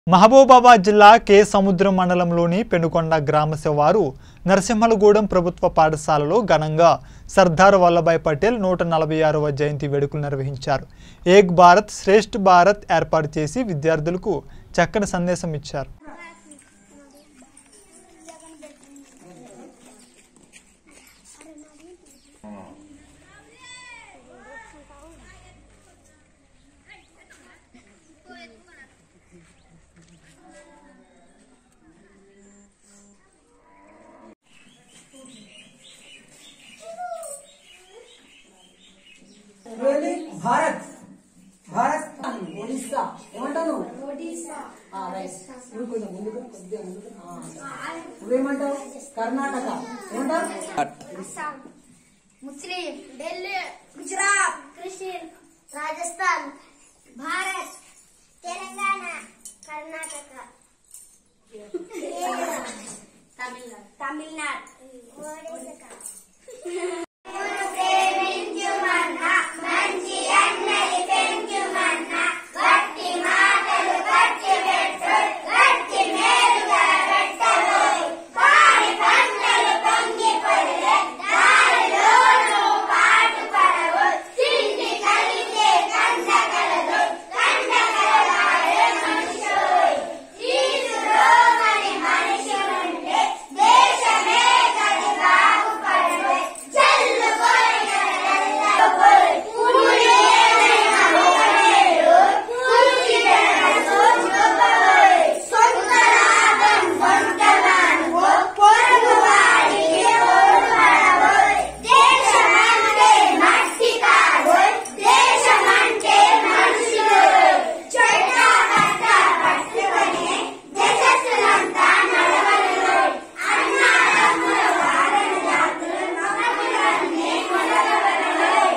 మహబూబాబాద్ జిల్లా కే సముద్రం మండలంలోని పెనుకొండ గ్రామ శివారు నరసింహలగూడెం ప్రభుత్వ పాఠశాలలో ఘనంగా సర్దార్ వల్లభాయ్ పటేల్ నూట నలభై ఆరవ జయంతి వేడుకలు నిర్వహించారు ఏక్ భారత్ శ్రేష్ఠ భారత్ ఏర్పాటు చేసి విద్యార్థులకు చక్కని సందేశం ఇచ్చారు really భారత్ భారత్ ఒడిస్సా ఏమంటావు ఆ, రైట్ నువ్వు కొంచెం ముందుకు కొద్దిగా ముందుకు ఆ, నువ్వేమంటావు కర్ణాటక ఏమంటావు అస్సాం ముస్లిం ఢిల్లీ గుజరాత్ కృషి రాజస్థాన్ భారత్ తెలంగాణ కర్ణాటక తమిళనాడు తమిళనాడు మంచి అన్నది పెంచుమన్నా గట్టి మాటలు గట్టి పెట్టు గట్టి మేలుగా పెట్టబోయి పాడి పంటలు పొంగి పడిలే దారిలోనూ పాటు పడవు తిండి కలిగే కండగలదు కండగలవాడే మనిషోయ్ తీసురోమని మనిషి ఉంటే దేశమే గది బాగుపడవు చెల్లు దేశమంటే మనుషులు చొట్ట పట్ట పట్టుకొని దేశస్తులంతా నడవలు అన్నారమ్ముల వారణ జాతులు నమ్మకులన్నీ మొదలవలు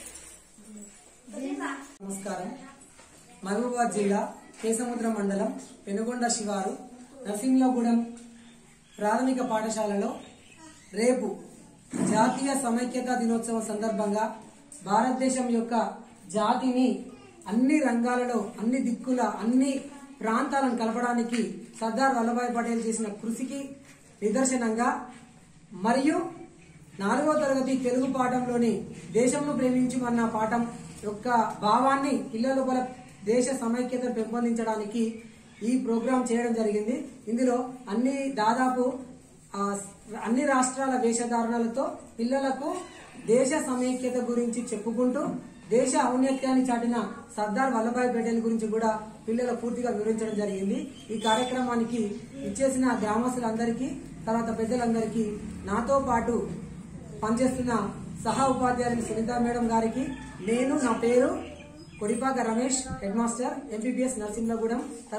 నమస్కారం మహబూబాద్ జిల్లా కేసముద్రం మండలం పెనుగొండ శివారు నరసింహగూడెం ప్రాథమిక పాఠశాలలో రేపు జాతీయ సమైక్యతా దినోత్సవం సందర్భంగా భారతదేశం యొక్క జాతిని అన్ని రంగాలలో అన్ని దిక్కుల అన్ని ప్రాంతాలను కలపడానికి సర్దార్ వల్లభాయ్ పటేల్ చేసిన కృషికి నిదర్శనంగా మరియు నాలుగో తరగతి తెలుగు పాఠంలోని దేశంను ప్రేమించమన్న పాఠం యొక్క భావాన్ని పిల్లల లోపల దేశ సమైక్యత పెంపొందించడానికి ఈ ప్రోగ్రాం చేయడం జరిగింది ఇందులో అన్ని దాదాపు ఆ, అన్ని రాష్ట్రాల వేషధారణలతో పిల్లలకు దేశ సమైక్యత గురించి చెప్పుకుంటూ దేశ ఔన్నత్యాన్ని చాటిన సర్దార్ వల్లభాయ్ పటేల్ గురించి కూడా పిల్లలకు పూర్తిగా వివరించడం జరిగింది ఈ కార్యక్రమానికి ఇచ్చేసిన గ్రామస్తులందరికీ తర్వాత పెద్దలందరికీ నాతో పాటు పనిచేస్తున్న సహా ఉపాధ్యాయులు సునీత మేడం గారికి నేను నా పేరు Kodipaka Ramesh head master MPPS నరసింహగూడెం